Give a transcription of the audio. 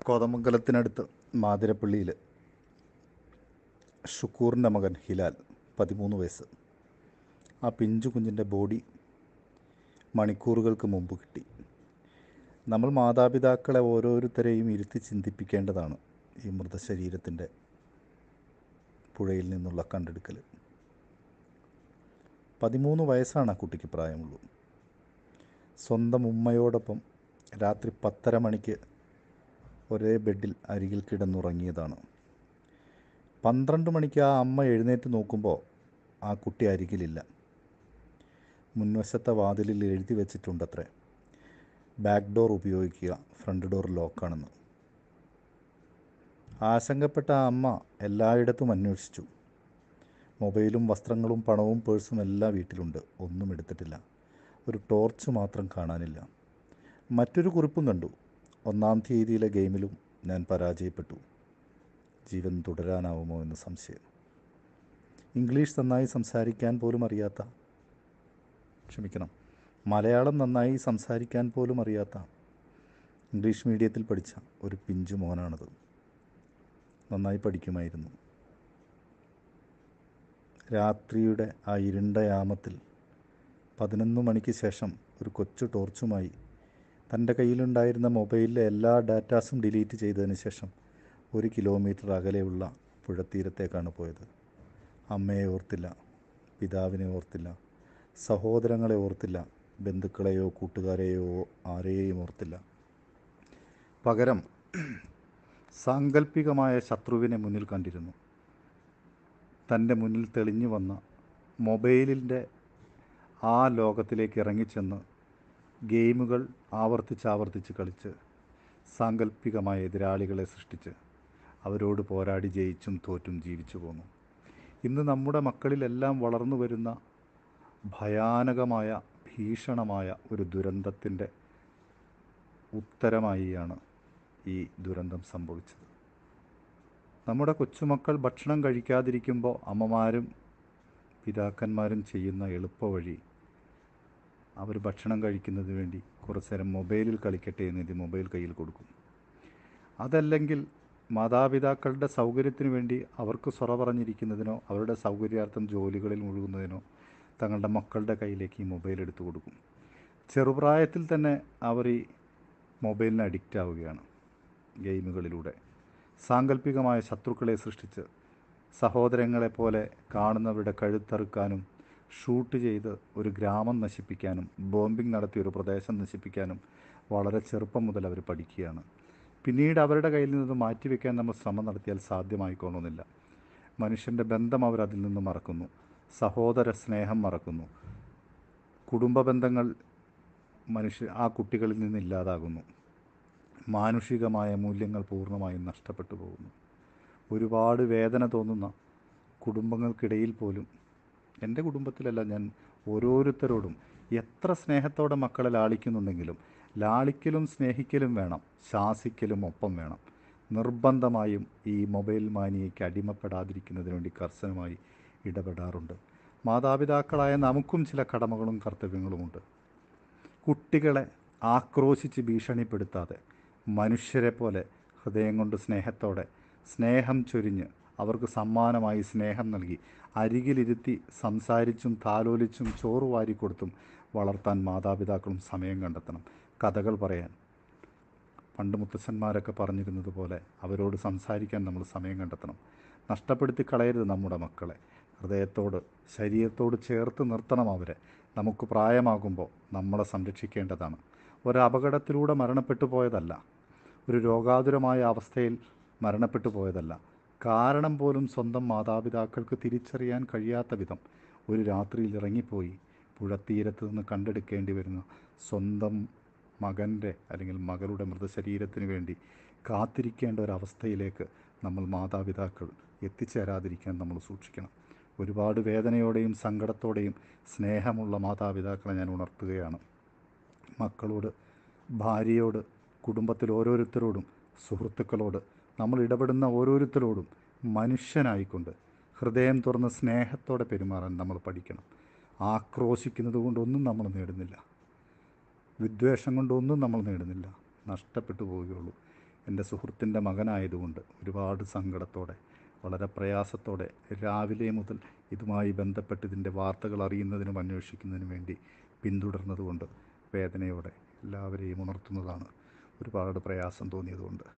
കോതമംഗലത്തിനടുത്ത് മാതിരപ്പള്ളിയിൽ ഷുക്കൂറിൻ്റെ മകൻ ഹിലാൽ പതിമൂന്ന് വയസ്സ് ആ പിഞ്ചു കുഞ്ഞിൻ്റെ ബോഡി മണിക്കൂറുകൾക്ക് മുമ്പ് കിട്ടി നമ്മൾ മാതാപിതാക്കളെ ഓരോരുത്തരെയും ഇരുത്തി ചിന്തിപ്പിക്കേണ്ടതാണ് ഈ മൃതശരീരത്തിൻ്റെ പുഴയിൽ നിന്നുള്ള കണ്ടെടുക്കൽ പതിമൂന്ന് വയസ്സാണ് ആ കുട്ടിക്ക് പ്രായമുള്ളൂ സ്വന്തം ഉമ്മയോടൊപ്പം രാത്രി പത്തര മണിക്ക് ഒരേ ബെഡിൽ അരികിൽ കിടന്നുറങ്ങിയതാണ് പന്ത്രണ്ട് മണിക്ക് ആ അമ്മ എഴുന്നേറ്റ് നോക്കുമ്പോൾ ആ കുട്ടി അരികിലില്ല മുൻവശത്തെ വാതിലിൽ എഴുതി വെച്ചിട്ടുണ്ടത്രേ ബാക്ക് ഡോർ ഉപയോഗിക്കുക ഫ്രണ്ട് ഡോർ ലോക്കാണെന്ന് ആശങ്കപ്പെട്ട ആ അമ്മ എല്ലായിടത്തും അന്വേഷിച്ചു മൊബൈലും വസ്ത്രങ്ങളും പണവും പേഴ്സും എല്ലാം വീട്ടിലുണ്ട് ഒന്നും എടുത്തിട്ടില്ല ഒരു ടോർച്ച് മാത്രം കാണാനില്ല മറ്റൊരു കുറിപ്പും കണ്ടു ഒന്നാം തീയതിയിലെ ഗെയിമിലും ഞാൻ പരാജയപ്പെട്ടു ജീവൻ തുടരാനാവുമോ എന്ന് സംശയം ഇംഗ്ലീഷ് നന്നായി സംസാരിക്കാൻ പോലും അറിയാത്ത ക്ഷമിക്കണം മലയാളം നന്നായി സംസാരിക്കാൻ പോലും അറിയാത്ത ഇംഗ്ലീഷ് മീഡിയത്തിൽ പഠിച്ച ഒരു പിഞ്ചു മോനാണത് നന്നായി പഠിക്കുമായിരുന്നു രാത്രിയുടെ ആ ഇരുണ്ട യാമത്തിൽ പതിനൊന്ന് മണിക്ക് ശേഷം ഒരു കൊച്ചു ടോർച്ചുമായി തൻ്റെ കയ്യിലുണ്ടായിരുന്ന മൊബൈലിലെ എല്ലാ ഡാറ്റാസും ഡിലീറ്റ് ചെയ്തതിന് ശേഷം ഒരു കിലോമീറ്റർ അകലെയുള്ള പുഴത്തീരത്തേക്കാണ് പോയത് അമ്മയെ ഓർത്തില്ല പിതാവിനെ ഓർത്തില്ല സഹോദരങ്ങളെ ഓർത്തില്ല ബന്ധുക്കളെയോ കൂട്ടുകാരെയോ ആരെയും ഓർത്തില്ല പകരം സാങ്കല്പികമായ ശത്രുവിനെ മുന്നിൽ കണ്ടിരുന്നു തൻ്റെ മുന്നിൽ തെളിഞ്ഞു വന്ന മൊബൈലിൻ്റെ ആ ലോകത്തിലേക്ക് ഇറങ്ങിച്ചെന്ന് ഗെയിമുകൾ ആവർത്തിച്ച് ആവർത്തിച്ച് കളിച്ച് സാങ്കല്പികമായ എതിരാളികളെ സൃഷ്ടിച്ച് അവരോട് പോരാടി ജയിച്ചും തോറ്റും ജീവിച്ചു പോന്നു ഇന്ന് നമ്മുടെ മക്കളിലെല്ലാം വളർന്നു വരുന്ന ഭയാനകമായ ഭീഷണമായ ഒരു ദുരന്തത്തിൻ്റെ ഉത്തരമായിയാണ് ഈ ദുരന്തം സംഭവിച്ചത് നമ്മുടെ കൊച്ചുമക്കൾ ഭക്ഷണം കഴിക്കാതിരിക്കുമ്പോൾ അമ്മമാരും പിതാക്കന്മാരും ചെയ്യുന്ന എളുപ്പവഴി അവർ ഭക്ഷണം കഴിക്കുന്നതിന് വേണ്ടി കുറച്ച് നേരം മൊബൈലിൽ കളിക്കട്ടെ എന്ന് ഇത് മൊബൈൽ കയ്യിൽ കൊടുക്കും അതല്ലെങ്കിൽ മാതാപിതാക്കളുടെ സൗകര്യത്തിന് വേണ്ടി അവർക്ക് സൊറ പറഞ്ഞിരിക്കുന്നതിനോ അവരുടെ സൗകര്യാർത്ഥം ജോലികളിൽ മുഴുകുന്നതിനോ തങ്ങളുടെ മക്കളുടെ കയ്യിലേക്ക് ഈ മൊബൈൽ എടുത്തു കൊടുക്കും ചെറുപ്രായത്തിൽ തന്നെ അവർ ഈ മൊബൈലിന് അഡിക്റ്റ് ആവുകയാണ് ഗെയിമുകളിലൂടെ സാങ്കല്പികമായ ശത്രുക്കളെ സൃഷ്ടിച്ച് സഹോദരങ്ങളെ പോലെ കാണുന്നവരുടെ കഴുത്തറുക്കാനും ഷൂട്ട് ചെയ്ത് ഒരു ഗ്രാമം നശിപ്പിക്കാനും ബോംബിംഗ് നടത്തി ഒരു പ്രദേശം നശിപ്പിക്കാനും വളരെ ചെറുപ്പം മുതൽ അവർ പഠിക്കുകയാണ് പിന്നീട് അവരുടെ കയ്യിൽ നിന്ന് മാറ്റിവെക്കാൻ നമ്മൾ ശ്രമം നടത്തിയാൽ സാധ്യമായിക്കൊള്ളുന്നില്ല മനുഷ്യൻ്റെ ബന്ധം അവർ അതിൽ നിന്ന് മറക്കുന്നു സഹോദര സ്നേഹം മറക്കുന്നു കുടുംബ ബന്ധങ്ങൾ മനുഷ്യ ആ കുട്ടികളിൽ നിന്ന് ഇല്ലാതാകുന്നു മാനുഷികമായ മൂല്യങ്ങൾ പൂർണ്ണമായും നഷ്ടപ്പെട്ടു പോകുന്നു ഒരുപാട് വേദന തോന്നുന്ന കുടുംബങ്ങൾക്കിടയിൽ പോലും എൻ്റെ കുടുംബത്തിലല്ല ഞാൻ ഓരോരുത്തരോടും എത്ര സ്നേഹത്തോടെ മക്കളെ ലാളിക്കുന്നുണ്ടെങ്കിലും ലാളിക്കലും സ്നേഹിക്കലും വേണം ശാസിക്കലും ഒപ്പം വേണം നിർബന്ധമായും ഈ മൊബൈൽ മാനിയയ്ക്ക് അടിമപ്പെടാതിരിക്കുന്നതിന് വേണ്ടി കർശനമായി ഇടപെടാറുണ്ട് മാതാപിതാക്കളായ നമുക്കും ചില കടമകളും കർത്തവ്യങ്ങളുമുണ്ട് കുട്ടികളെ ആക്രോശിച്ച് ഭീഷണിപ്പെടുത്താതെ മനുഷ്യരെ പോലെ ഹൃദയം കൊണ്ട് സ്നേഹത്തോടെ സ്നേഹം ചൊരിഞ്ഞ് അവർക്ക് സമ്മാനമായി സ്നേഹം നൽകി അരികിലിരുത്തി സംസാരിച്ചും താലോലിച്ചും ചോറ് വാരിക്കൊടുത്തും വളർത്താൻ മാതാപിതാക്കളും സമയം കണ്ടെത്തണം കഥകൾ പറയാൻ പണ്ട് മുത്തച്ഛന്മാരൊക്കെ പറഞ്ഞിരുന്നത് പോലെ അവരോട് സംസാരിക്കാൻ നമ്മൾ സമയം കണ്ടെത്തണം നഷ്ടപ്പെടുത്തി കളയരുത് നമ്മുടെ മക്കളെ ഹൃദയത്തോട് ശരീരത്തോട് ചേർത്ത് നിർത്തണം അവരെ നമുക്ക് പ്രായമാകുമ്പോൾ നമ്മളെ സംരക്ഷിക്കേണ്ടതാണ് ഒരു അപകടത്തിലൂടെ മരണപ്പെട്ടു പോയതല്ല ഒരു രോഗാതുരമായ അവസ്ഥയിൽ മരണപ്പെട്ടു പോയതല്ല കാരണം പോലും സ്വന്തം മാതാപിതാക്കൾക്ക് തിരിച്ചറിയാൻ കഴിയാത്ത വിധം ഒരു രാത്രിയിൽ ഇറങ്ങിപ്പോയി പുഴത്തീരത്ത് നിന്ന് കണ്ടെടുക്കേണ്ടി വരുന്ന സ്വന്തം മകൻ്റെ അല്ലെങ്കിൽ മകളുടെ മൃതശരീരത്തിന് വേണ്ടി കാത്തിരിക്കേണ്ട ഒരവസ്ഥയിലേക്ക് നമ്മൾ മാതാപിതാക്കൾ എത്തിച്ചേരാതിരിക്കാൻ നമ്മൾ സൂക്ഷിക്കണം ഒരുപാട് വേദനയോടെയും സങ്കടത്തോടെയും സ്നേഹമുള്ള മാതാപിതാക്കളെ ഞാൻ ഉണർത്തുകയാണ് മക്കളോട് ഭാര്യയോട് കുടുംബത്തിൽ ഓരോരുത്തരോടും സുഹൃത്തുക്കളോട് നമ്മൾ ഇടപെടുന്ന ഓരോരുത്തരോടും മനുഷ്യനായിക്കൊണ്ട് ഹൃദയം തുറന്ന് സ്നേഹത്തോടെ പെരുമാറാൻ നമ്മൾ പഠിക്കണം ആക്രോശിക്കുന്നത് കൊണ്ടൊന്നും നമ്മൾ നേടുന്നില്ല വിദ്വേഷം കൊണ്ടൊന്നും നമ്മൾ നേടുന്നില്ല നഷ്ടപ്പെട്ടു പോവുകയുള്ളൂ എൻ്റെ സുഹൃത്തിൻ്റെ മകനായതുകൊണ്ട് ഒരുപാട് സങ്കടത്തോടെ വളരെ പ്രയാസത്തോടെ രാവിലെ മുതൽ ഇതുമായി ബന്ധപ്പെട്ട് ഇതിൻ്റെ വാർത്തകൾ അറിയുന്നതിനും അന്വേഷിക്കുന്നതിനും വേണ്ടി പിന്തുടർന്നതുകൊണ്ട് വേദനയോടെ എല്ലാവരെയും ഉണർത്തുന്നതാണ് ഒരുപാട് പ്രയാസം തോന്നിയതുകൊണ്ട്